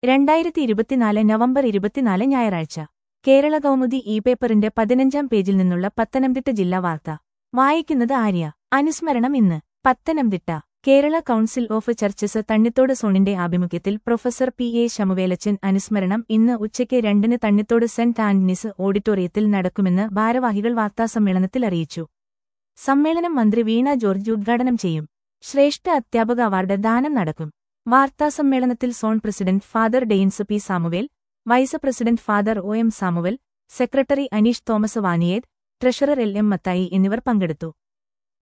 രണ്ടായിരത്തി ഇരുപത്തിനാല് നവംബർ ഇരുപത്തിനാല് ഞായറാഴ്ച കേരള കൗമുദി ഇ പേപ്പറിന്റെ പതിനഞ്ചാം പേജിൽ നിന്നുള്ള പത്തനംതിട്ട ജില്ലാ വാർത്ത വായിക്കുന്നത് ആര്യ അനുസ്മരണം ഇന്ന് Pathanamthitta Kerala council of churches Thannithode സോണിന്റെ ആഭിമുഖ്യത്തിൽ പ്രൊഫസർ പി എ ശമുവേലച്ചൻ അനുസ്മരണം ഇന്ന് ഉച്ചയ്ക്ക് രണ്ടിന് തണ്ണിത്തോട് സെന്റ് ആന്റണീസ് ഓഡിറ്റോറിയത്തിൽ നടക്കുമെന്ന് ഭാരവാഹികൾ വാർത്താസമ്മേളനത്തിൽ അറിയിച്ചു സമ്മേളനം മന്ത്രി വീണ ജോർജ് ഉദ്ഘാടനം ചെയ്യും ശ്രേഷ്ഠ അധ്യാപക അവാർഡ് ദാനം നടക്കും വാർത്താസമ്മേളനത്തിൽ സോൺ പ്രസിഡന്റ് ഫാദർ ഡെയിൻസ് P Samuel vice president father O M Samuel secretary Aneesh Thomas Vaniyeth treasurer L M Mathai എന്നിവർ പങ്കെടുത്തു